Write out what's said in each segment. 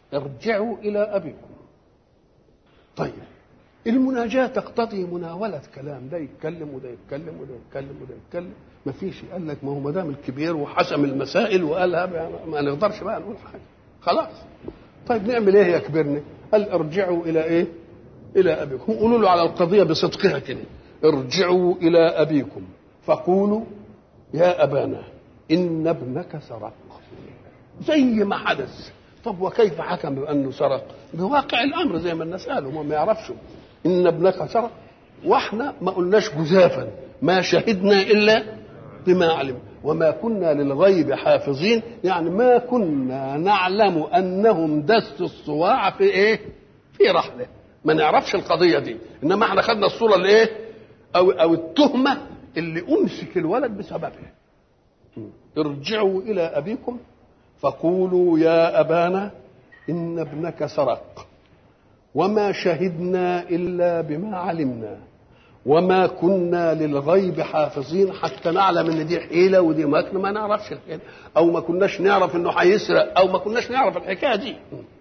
ارجعوا إلى أبيكم طيب المناجاة تقتضي مناولة كلام ده يتكلم وده يتكلم وده يتكلم وده يتكلم ما فيش قال لك ما هو ما دام الكبير وحسم المسائل وقالها ما نقدرش بقى نقول حاجة خلاص طيب نعمل ايه يا كبرنا قال ارجعوا الى ايه الى ابيكم قولوا له على القضية بصدقها كده ارجعوا الى ابيكم فقولوا يا ابانا ان ابنك سرق زي ما حدث طب وكيف حكم بانه سرق بواقع الامر زي ما الناس قالوا هم ما يعرفش ان ابنك سرق واحنا ما قلناش جزافا ما شهدنا الا بما علم وما كنا للغيب حافظين يعني ما كنا نعلم انهم دسوا الصواع في ايه في رحله ما نعرفش القضيه دي انما احنا خدنا الصوره اللي ايه او او التهمه اللي امسك الولد بسببها ارجعوا الى ابيكم فقولوا يا ابانا ان ابنك سرق وما شهدنا الا بما علمنا وما كنا للغيب حافظين حتى نعلم ان دي حيله ودي مكر ما نعرفش الحكايه او ما كناش نعرف انه هيسرق او ما كناش نعرف الحكايه دي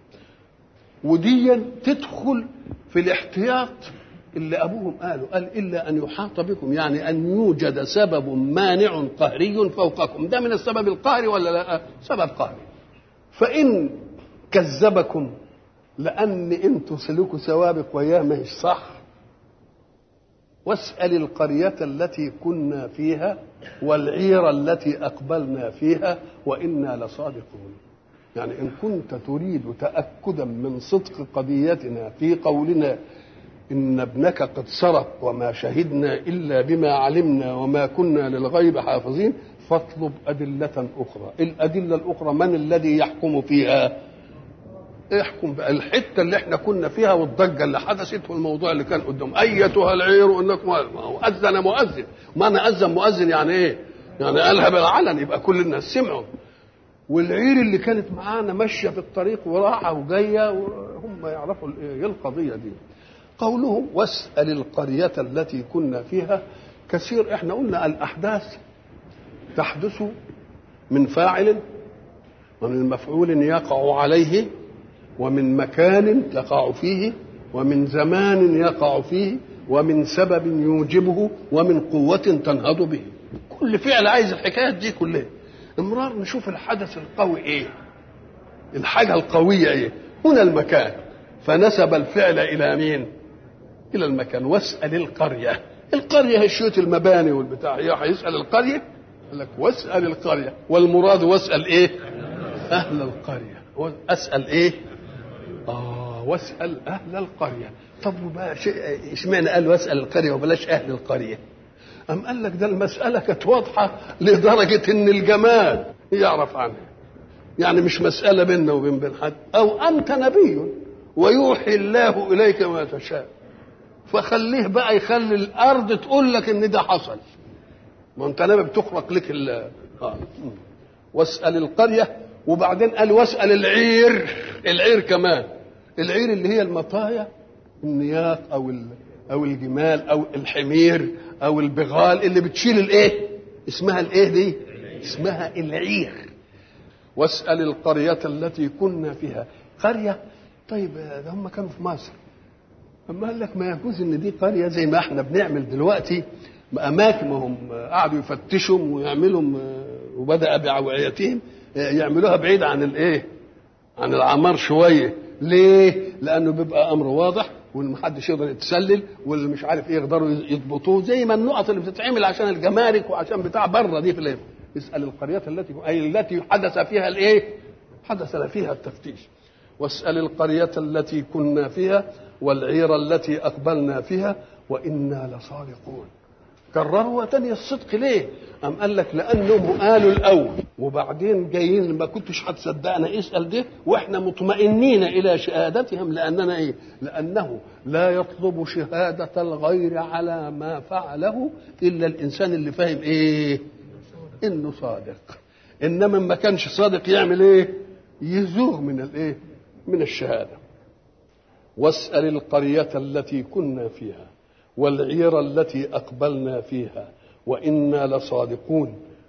وديا تدخل في الاحتياط اللي ابوهم قالوا قال الا ان يحاط بكم يعني ان يوجد سبب مانع قهري فوقكم ده من السبب القهري ولا لا سبب قهري فان كذبكم لان انتم سلوكوا سوابق وياه ما هيش صح واسال القريه التي كنا فيها والعير التي اقبلنا فيها وانا لصادقون يعني ان كنت تريد تاكدا من صدق قضيتنا في قولنا إن ابنك قد سرق وما شهدنا إلا بما علمنا وما كنا للغيب حافظين فاطلب أدلة أخرى الأدلة الأخرى من الذي يحكم فيها احكم بقى الحتة اللي احنا كنا فيها والضجة اللي حدثت والموضوع اللي كان قدام أيتها العير إنكم أذن مؤذن ما أنا أذن مؤذن يعني إيه يعني قالها بالعلن يبقى كل الناس سمعوا والعير اللي كانت معانا ماشية في الطريق وراحة وجاية وهم يعرفوا ايه القضية دي قولهم واسأل القرية التي كنا فيها كثير احنا قلنا الأحداث تحدث من فاعل ومن مفعول يقع عليه ومن مكان يقع فيه ومن زمان يقع فيه ومن سبب يوجبه ومن قوة تنهض به كل فعل عايز الحكايات دي كلها امرار نشوف الحدث القوي ايه الحاجة القوية ايه هنا المكان فنسب الفعل الى مين الى المكان واسال القريه القريه هي شيوت المباني والبتاع هي هيسال القريه قال لك واسال القريه والمراد واسال ايه اهل القريه اسال ايه اه واسال اهل القريه طب وبقى اشمعنى قال واسال القريه وبلاش اهل القريه أم قال لك ده المسألة كانت واضحة لدرجة إن الجمال يعرف عنها يعني مش مسألة بيننا وبين بين حد أو أنت نبي ويوحي الله إليك ما تشاء فخليه بقى يخلي الارض تقول لك ان ده حصل ما انت نبي بتخرق لك ال آه. واسال القريه وبعدين قال واسال العير العير كمان العير اللي هي المطايا النياق او او الجمال او الحمير او البغال اللي بتشيل الايه اسمها الايه دي اسمها العير واسال القريه التي كنا فيها قريه طيب ده هم كانوا في مصر اما قال لك ما يجوز ان دي قريه زي ما احنا بنعمل دلوقتي اماكن هم قعدوا يفتشوا ويعملوا وبدا باوعيتهم يعملوها بعيد عن الايه؟ عن العمار شويه ليه؟ لانه بيبقى امر واضح والمحدش يقدر يتسلل واللي مش عارف ايه يقدروا يضبطوه زي ما النقط اللي بتتعمل عشان الجمارك وعشان بتاع بره دي في الايه؟ اسال القريه التي اي التي حدث فيها الايه؟ حدث فيها التفتيش واسال القريه التي كنا فيها والعير التي أقبلنا فيها وإنا لصادقون كرروا تاني الصدق ليه أم قال لك لأنهم قالوا الأول وبعدين جايين ما كنتش هتصدقنا اسأل ده وإحنا مطمئنين إلى شهادتهم لأننا إيه لأنه لا يطلب شهادة الغير على ما فعله إلا الإنسان اللي فاهم إيه إنه صادق إنما ما كانش صادق يعمل إيه يزوغ من الإيه من الشهاده واسال القريه التي كنا فيها والعير التي اقبلنا فيها وانا لصادقون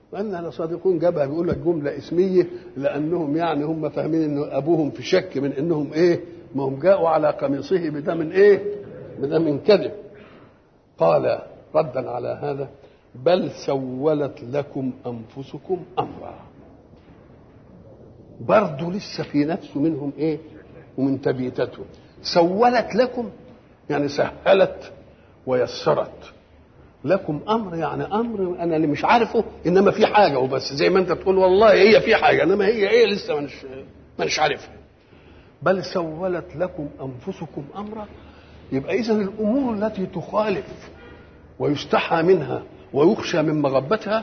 وأننا لصادقون جابها بيقول لك جملة اسمية لأنهم يعني هم فاهمين إن أبوهم في شك من إنهم إيه ما هم جاءوا على قميصه بدم إيه بدم كذب قال ردا على هذا بل سولت لكم أنفسكم أمرا برضه لسه في نفسه منهم إيه ومن تبيتته سولت لكم يعني سهلت ويسرت لكم امر يعني امر انا اللي مش عارفه انما في حاجه وبس زي ما انت تقول والله هي في حاجه انما هي ايه لسه مانيش مانيش عارفها بل سولت لكم انفسكم امرا يبقى اذا الامور التي تخالف ويستحى منها ويخشى من مغبتها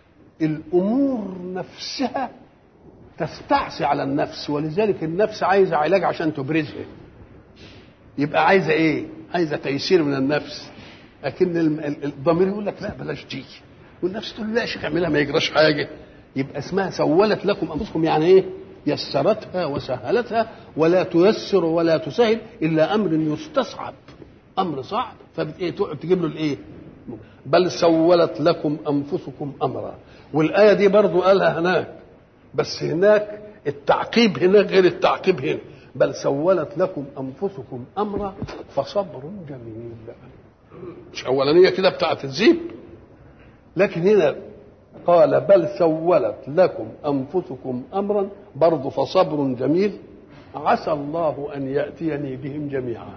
الامور نفسها تستعصي على النفس ولذلك النفس عايزه علاج عشان تبرزها يبقى عايزه ايه عايزه تيسير من النفس لكن الضمير يقول لك لا بلاش دي والنفس تقول لا يا شيخ اعملها ما يجراش حاجه يبقى اسمها سولت لكم انفسكم يعني ايه يسرتها وسهلتها ولا تيسر ولا تسهل الا امر يستصعب امر صعب فبتقعد تجيب له الايه بل سولت لكم انفسكم امرا والايه دي برضو قالها هناك بس هناك التعقيب هناك غير التعقيب هنا بل سولت لكم انفسكم امرا فصبر جميل مش اولانيه كده بتاعت الزيب لكن هنا قال بل سولت لكم انفسكم امرا برضه فصبر جميل عسى الله ان ياتيني بهم جميعا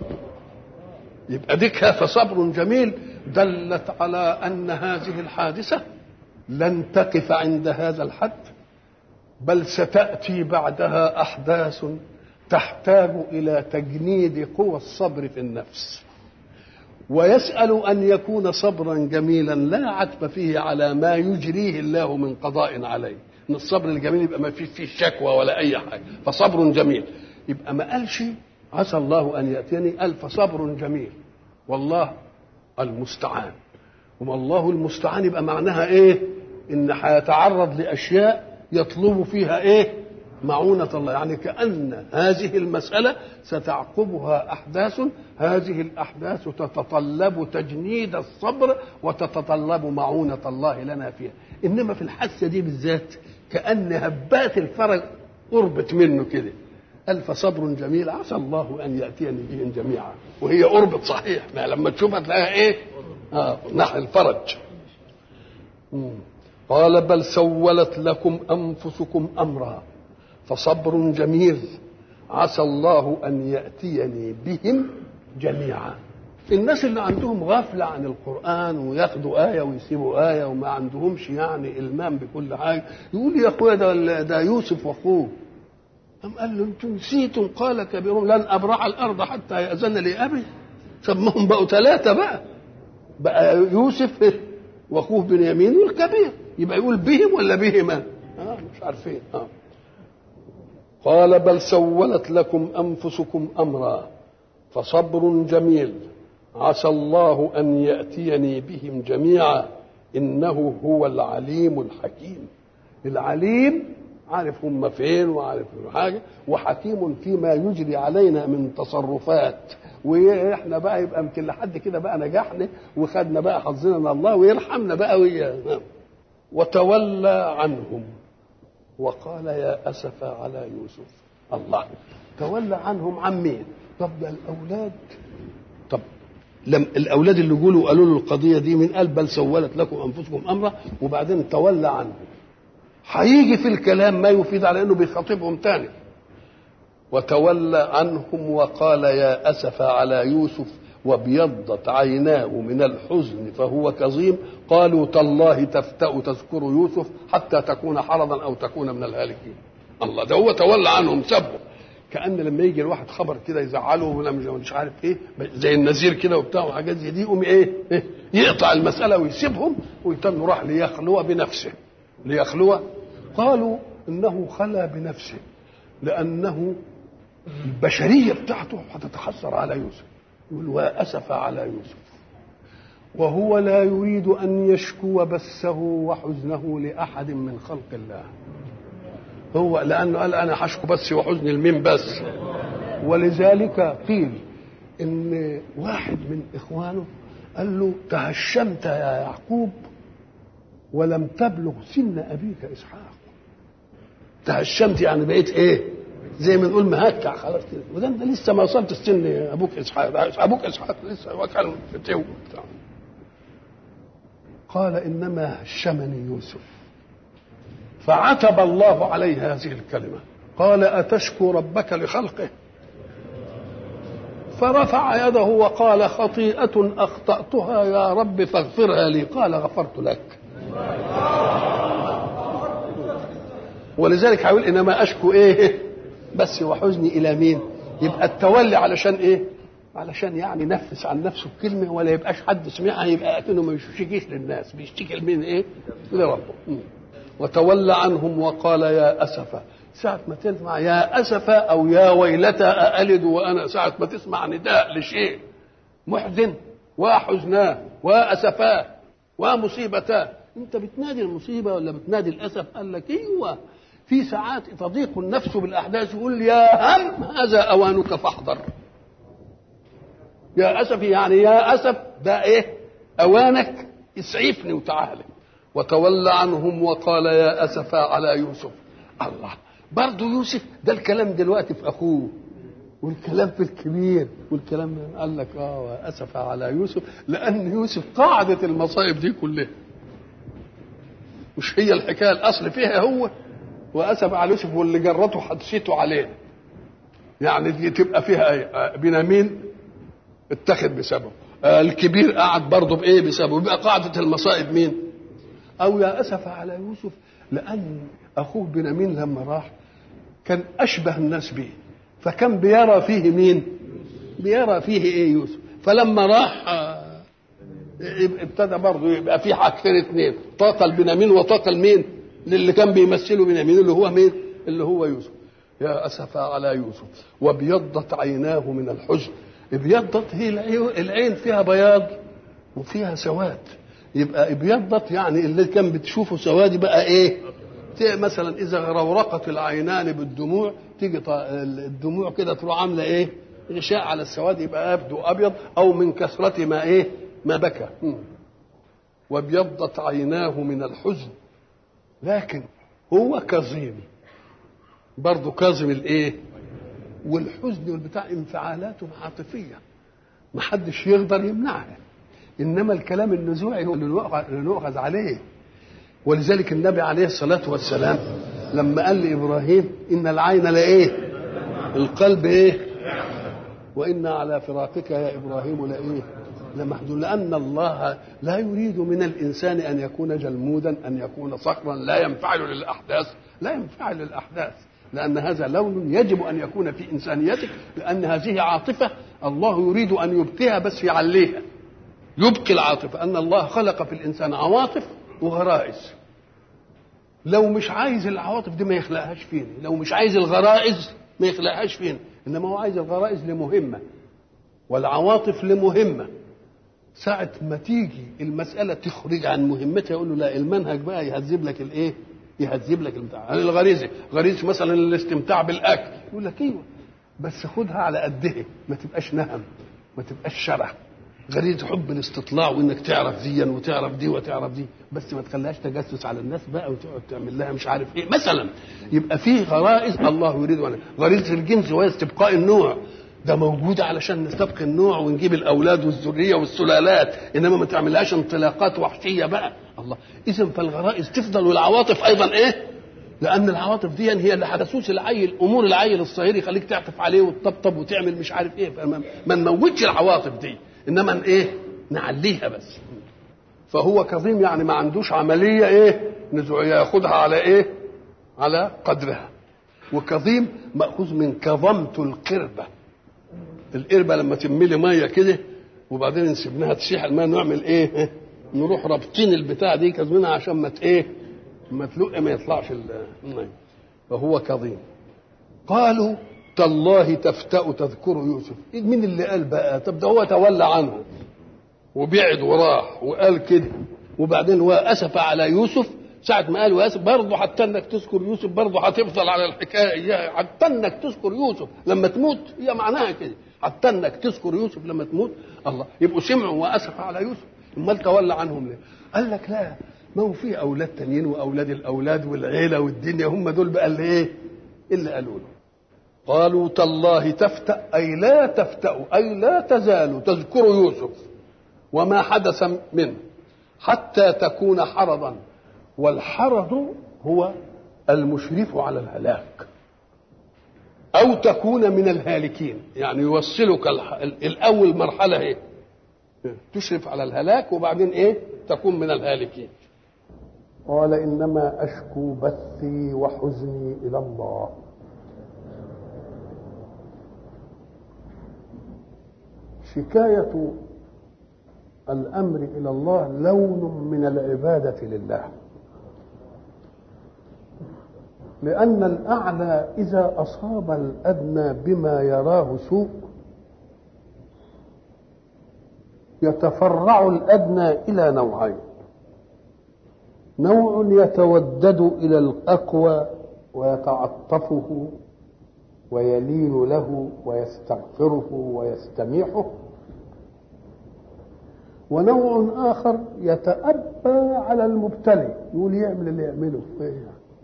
يبقى ديك فصبر جميل دلت على ان هذه الحادثه لن تقف عند هذا الحد بل ستاتي بعدها احداث تحتاج الى تجنيد قوى الصبر في النفس ويسأل أن يكون صبرا جميلا لا عتب فيه على ما يجريه الله من قضاء عليه إن الصبر الجميل يبقى ما فيه فيه شكوى ولا أي حاجة فصبر جميل يبقى ما قالش عسى الله أن يأتيني قال فصبر جميل والله المستعان والله المستعان يبقى معناها إيه إن هيتعرض لأشياء يطلب فيها إيه معونة الله يعني كأن هذه المسألة ستعقبها أحداث هذه الأحداث تتطلب تجنيد الصبر وتتطلب معونة الله لنا فيها إنما في الحادثة دي بالذات كأن هبات الفرج قربت منه كده قال فصبر جميل عسى الله أن يأتيني بهم جميعا وهي قربت صحيح ما لما تشوفها تلاقيها إيه آه نحو الفرج مم. قال بل سولت لكم أنفسكم أمرا فصبر جميل عسى الله ان ياتيني بهم جميعا الناس اللي عندهم غفله عن القران وياخدوا ايه ويسيبوا ايه وما عندهمش يعني المام بكل حاجه يقول يا اخويا ده, ده يوسف واخوه قام قال له انتم نسيتم قال كبيرهم لن ابرح الارض حتى ياذن لي ابي سمهم بقوا ثلاثه بقى بقى يوسف واخوه بنيامين والكبير يبقى يقول بهم ولا بهما اه مش عارفين اه قال بل سولت لكم انفسكم امرا فصبر جميل عسى الله ان ياتيني بهم جميعا انه هو العليم الحكيم العليم عارف هم فين وعارف حاجه وحكيم فيما يجري علينا من تصرفات واحنا بقى يبقى يمكن لحد كده بقى نجحنا وخدنا بقى حظنا من الله ويرحمنا بقى وياه وتولى عنهم وقال يا أسف على يوسف الله تولى عنهم عن مين طب ده الأولاد طب لم الأولاد اللي يقولوا قالوا له القضية دي من قال بل سولت لكم أنفسكم أمرا وبعدين تولى عنهم هيجي في الكلام ما يفيد على انه بيخاطبهم تاني وتولى عنهم وقال يا اسف على يوسف وابيضت عيناه من الحزن فهو كظيم قالوا تالله تفتأ تذكر يوسف حتى تكون حرضا او تكون من الهالكين الله ده هو تولى عنهم سبهم كان لما يجي الواحد خبر كده يزعله ولا مش عارف ايه زي النذير كده وبتاع وحاجات زي دي يقوم ايه, إيه يقطع المساله ويسيبهم ويتم راح ليخلو بنفسه ليخلو قالوا انه خلا بنفسه لانه البشريه بتاعته هتتحسر على يوسف يقول واسف على يوسف وهو لا يريد ان يشكو بسه وحزنه لاحد من خلق الله هو لانه قال انا هشكو بسي وحزني لمين بس ولذلك قيل ان واحد من اخوانه قال له تهشمت يا يعقوب ولم تبلغ سن ابيك اسحاق تهشمت يعني بقيت ايه زي ما نقول مهكع خلاص كده وده انت لسه ما وصلت السن ابوك اسحاق ابوك اسحاق لسه هو كان فتو قال انما هشمني يوسف فعتب الله عليه هذه الكلمه قال اتشكو ربك لخلقه فرفع يده وقال خطيئة أخطأتها يا رب فاغفرها لي قال غفرت لك ولذلك هيقول إنما أشكو إيه بس وحزني إلى مين يبقى التولي علشان إيه علشان يعني ينفس عن نفسه بكلمة ولا يبقاش حد سمعها يبقى أكنه ما يشتكيش للناس بيشتكي لمين إيه لربه وتولى عنهم وقال يا أسفا ساعة ما تسمع يا أسفا أو يا ويلتى أألد وأنا ساعة ما تسمع نداء لشيء محزن وحزناه وأسفاه ومصيبتاه أنت بتنادي المصيبة ولا بتنادي الأسف قال لك أيوه في ساعات تضيق النفس بالأحداث يقول يا هم هذا أوانك فاحضر يا أسف يعني يا أسف ده إيه أوانك اسعفني وتعالى وتولى عنهم وقال يا أسفا على يوسف الله برضه يوسف ده الكلام دلوقتي في اخوه والكلام في الكبير والكلام قال لك اه اسف على يوسف لان يوسف قاعده المصائب دي كلها مش هي الحكايه الاصل فيها هو واسف على يوسف واللي جرته حدثته عليه يعني دي تبقى فيها ايه بنامين اتخذ بسببه الكبير قعد برضه بايه بسببه يبقى قاعده المصائب مين او يا اسف على يوسف لان اخوه بنيامين لما راح كان اشبه الناس به فكان بيرى فيه مين بيرى فيه ايه يوسف فلما راح ابتدى برضه يبقى في حاجتين اثنين طاقه لبنيامين وطاقه لمين للي كان بيمثله بنيامين اللي هو مين اللي هو يوسف يا اسفا على يوسف وابيضت عيناه من الحزن ابيضت هي العين فيها بياض وفيها سواد يبقى ابيضت يعني اللي كان بتشوفه سواد بقى ايه مثلا اذا غرورقت العينان بالدموع تيجي الدموع كده تروح عامله ايه غشاء على السواد يبقى يبدو ابيض او من كثره ما ايه ما بكى وابيضت عيناه من الحزن لكن هو كظيم برضه كاظم الايه والحزن والبتاع انفعالات عاطفيه ما حدش يقدر يمنعها انما الكلام النزوعي هو اللي نؤخذ عليه ولذلك النبي عليه الصلاه والسلام لما قال لابراهيم ان العين لايه القلب ايه وان على فراقك يا ابراهيم لايه لمحزون لان الله لا يريد من الانسان ان يكون جلمودا ان يكون صخرا لا ينفعل للاحداث لا ينفعل للاحداث لان هذا لون يجب ان يكون في انسانيتك لان هذه عاطفه الله يريد ان يبقيها بس يعليها يبقي العاطفه ان الله خلق في الانسان عواطف وغرائز لو مش عايز العواطف دي ما يخلقهاش فينا لو مش عايز الغرائز ما يخلقهاش فينا انما هو عايز الغرائز لمهمه والعواطف لمهمه ساعة ما تيجي المسألة تخرج عن مهمتها يقول له لا المنهج بقى يهذب لك الايه؟ يهذب لك البتاع الغريزة غريزة مثلا الاستمتاع بالأكل يقول لك ايوه بس خدها على قدها ما تبقاش نهم ما تبقاش شره غريزة حب الاستطلاع وانك تعرف دي وتعرف دي وتعرف دي بس ما تخليهاش تجسس على الناس بقى وتقعد تعمل لها مش عارف ايه مثلا يبقى في غرائز الله يريد وانا غريزة الجنس وهي استبقاء النوع ده موجودة علشان نستبقي النوع ونجيب الأولاد والذرية والسلالات إنما ما تعملهاش انطلاقات وحشية بقى الله إذا فالغرائز تفضل والعواطف أيضا إيه؟ لأن العواطف دي هي اللي حدثوس العيل أمور العيل الصغير يخليك تعطف عليه وتطبطب وتعمل مش عارف إيه ما نموتش العواطف دي إنما إيه؟ نعليها بس فهو كظيم يعني ما عندوش عملية إيه؟ نزوعية ياخدها على إيه؟ على قدرها وكظيم مأخوذ من كظمت القربة القربه لما تملي ميه كده وبعدين نسيبناها تسيح الميه نعمل ايه؟ نروح رابطين البتاع دي كازمينها عشان ما ايه؟ ما تلق ما يطلعش الميه فهو كظيم قالوا تالله تفتأ تذكر يوسف مين اللي قال بقى طب ده هو تولى عنه وبعد وراح وقال كده وبعدين واسف على يوسف ساعة ما قال واسف برضه حتى انك تذكر يوسف برضه هتفضل على الحكايه حتى انك تذكر يوسف لما تموت هي معناها كده حتى انك تذكر يوسف لما تموت الله يبقوا سمعوا واسف على يوسف امال تولى عنهم ليه؟ قال لك لا ما هو في اولاد تانيين واولاد الاولاد والعيله والدنيا هم دول بقى اللي ايه اللي قالوا له قالوا تالله تفتأ أي لا تفتأ أي لا تزال تذكر يوسف وما حدث منه حتى تكون حرضا والحرض هو المشرف على الهلاك أو تكون من الهالكين يعني يوصلك الأول مرحلة إيه تشرف على الهلاك وبعدين إيه تكون من الهالكين قال إنما أشكو بثي وحزني إلى الله شكاية الأمر إلى الله لون من العبادة لله لأن الأعلى إذا أصاب الأدنى بما يراه سوء يتفرع الأدنى إلى نوعين نوع يتودد إلى الأقوى ويتعطفه ويلين له ويستغفره ويستميحه ونوع آخر يتأبى على المبتلي يقول يعمل اللي يعمله إيه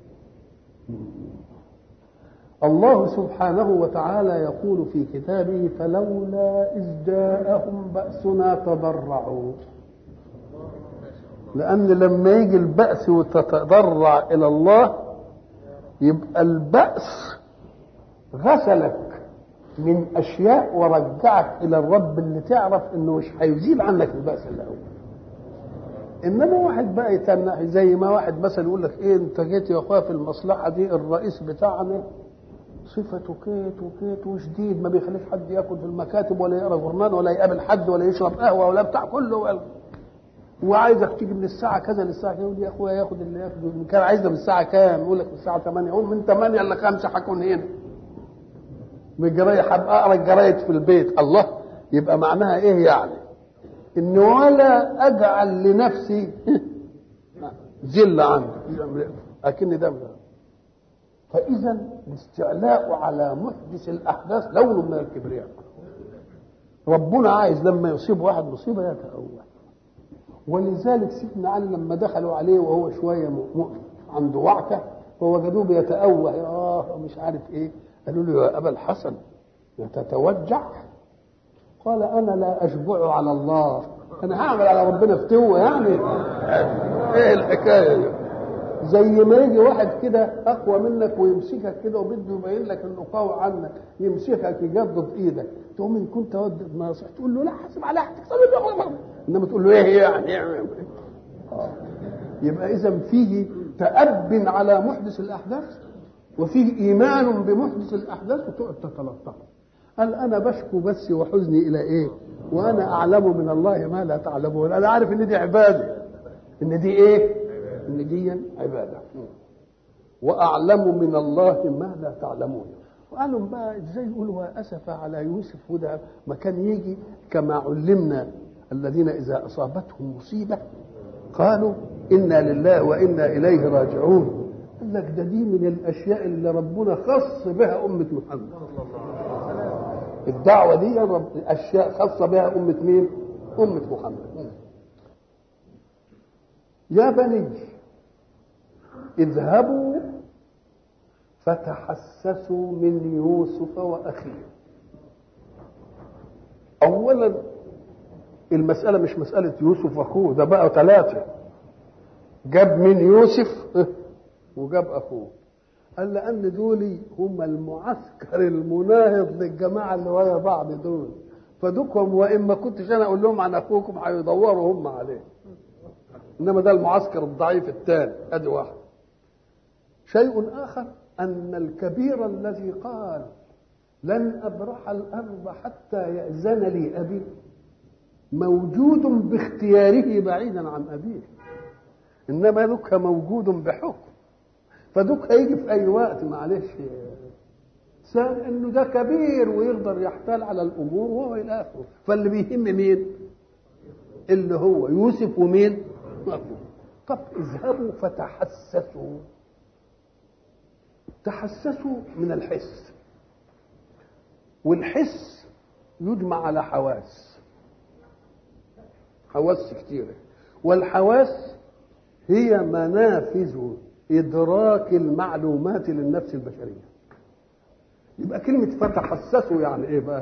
الله سبحانه وتعالى يقول في كتابه فلولا إذ جاءهم بأسنا تضرعوا لأن لما يجي البأس وتتضرع إلى الله يبقى البأس غسلك من اشياء ورجعك الى الرب اللي تعرف انه مش هيزيل عنك الباس الاول انما واحد بقى يتنح زي ما واحد مثلا يقول لك ايه انت جيت يا اخويا في المصلحه دي الرئيس بتاعنا صفته كيت وكيت وشديد ما بيخليش حد ياكل في المكاتب ولا يقرا جورنال ولا يقابل حد ولا يشرب قهوه ولا بتاع كله ولا وعايزك تيجي من الساعة كذا للساعة كذا يقول يا اخويا ياخد اللي ياخده كان عايزنا من الساعة كام؟ يقول لك من الساعة 8 يقول من 8 ل 5 هكون هنا من الجرايد هبقى اقرا الجرايد في البيت الله يبقى معناها ايه يعني ان ولا اجعل لنفسي ذل عندي اكن ده فاذا الاستعلاء على محدث الاحداث لون من الكبرياء ربنا عايز لما يصيب واحد مصيبه يتأوه ولذلك سيدنا علي لما دخلوا عليه وهو شويه عنده وعكه فوجدوه بيتأوه اه مش عارف ايه قالوا له يا ابا الحسن تتوجع قال انا لا اشبع على الله انا هعمل على ربنا فتوه يعني ايه الحكايه دي زي ما يجي واحد كده اقوى منك ويمسكك كده وبده يبين لك انه قوي عنك يمسكك يجدد ايدك تقوم ان كنت ودد ناصح تقول له لا حاسب على حاجتك انما تقول له ايه يعني آه. يبقى اذا فيه تأب على محدث الاحداث وفيه ايمان بمحدث الاحداث وتقعد تتلطف قال انا بشكو بس وحزني الى ايه وانا اعلم من الله ما لا تعلمون انا عارف ان دي عباده ان دي ايه ان دي عباده واعلم من الله ما لا تعلمون وقالوا بقى ازاي يقولوا اسف على يوسف وده ما كان يجي كما علمنا الذين اذا اصابتهم مصيبه قالوا انا لله وانا اليه راجعون قال لك ده دي من الاشياء اللي ربنا خص بها امه محمد الدعوه دي رب اشياء خاصه بها امه مين امه محمد يا بني اذهبوا فتحسسوا من يوسف واخيه اولا المساله مش مساله يوسف واخوه ده بقى ثلاثه جاب من يوسف وجاب اخوه قال لان دول هم المعسكر المناهض للجماعه اللي ورا بعض دول فدوكم وان ما كنتش انا اقول لهم عن اخوكم هيدوروا هم عليه انما ده المعسكر الضعيف الثاني ادي واحد شيء اخر ان الكبير الذي قال لن ابرح الارض حتى ياذن لي ابي موجود باختياره بعيدا عن ابيه انما دوك موجود بحكم فدوك هيجي في اي وقت معلش سال انه ده كبير ويقدر يحتال على الامور وهو الى اخره فاللي بيهم مين اللي هو يوسف ومين طب اذهبوا فتحسسوا تحسسوا من الحس والحس يجمع على حواس حواس كتيرة والحواس هي منافذ إدراك المعلومات للنفس البشرية يبقى كلمة فتحسسوا يعني إيه بقى؟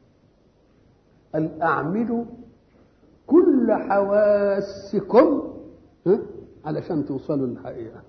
أن أعملوا كل حواسكم ها؟ علشان توصلوا للحقيقة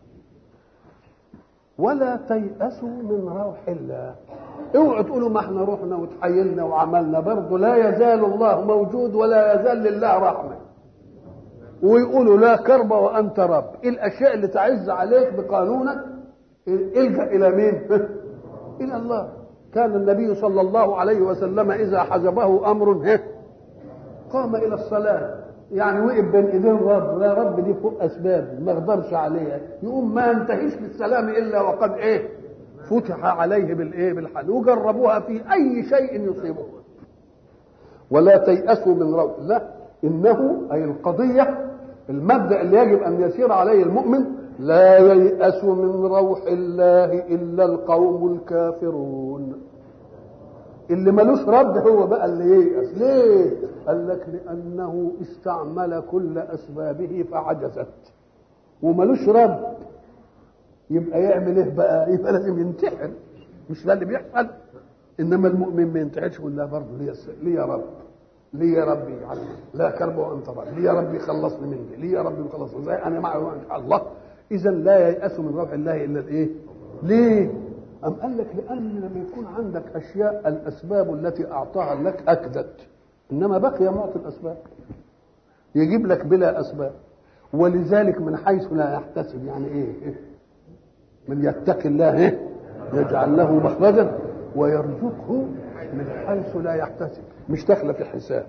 ولا تيأسوا من روح الله اوعوا تقولوا ما احنا رحنا وتحيلنا وعملنا برضه لا يزال الله موجود ولا يزال لله رحمه ويقولوا لا كرب وانت رب ايه الاشياء اللي تعز عليك بقانونك الجا الى مين الى الله كان النبي صلى الله عليه وسلم اذا حجبه امر قام الى الصلاه يعني وقف بين ايدين رب يا رب دي فوق اسباب ما اقدرش عليها يقوم ما ينتهيش بالسلام الا وقد ايه فتح عليه بالايه بالحل وجربوها في اي شيء يصيبه ولا تيأسوا من روح الله انه اي القضيه المبدا اللي يجب ان يسير عليه المؤمن لا ييأس من روح الله الا القوم الكافرون اللي ملوش رب هو بقى اللي ييأس ليه قال لك لانه استعمل كل اسبابه فعجزت وملوش رب يبقى يعمل ايه بقى يبقى لازم ينتحر مش ده اللي بيحصل انما المؤمن ما ينتحرش يقول لا برضه ليه ليه يا رب ليه يا ربي يعني لا كرب وانت رب ليه يا ربي خلصني من دي ليه يا ربي خلصني زي انا معه ان شاء الله اذا لا ييأس من روح الله الا الايه ليه أم قال لك لأن لما يكون عندك أشياء الأسباب التي أعطاها لك أكدت إنما بقي معطي الأسباب يجيب لك بلا أسباب ولذلك من حيث لا يحتسب يعني إيه من يتقي الله يجعل له مخرجا ويرزقه من حيث لا يحتسب مش داخله في حساب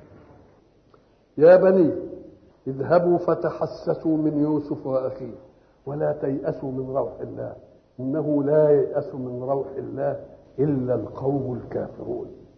يا بني اذهبوا فتحسسوا من يوسف واخيه ولا تيأسوا من روح الله انه لا ييأس من روح الله الا القوم الكافرون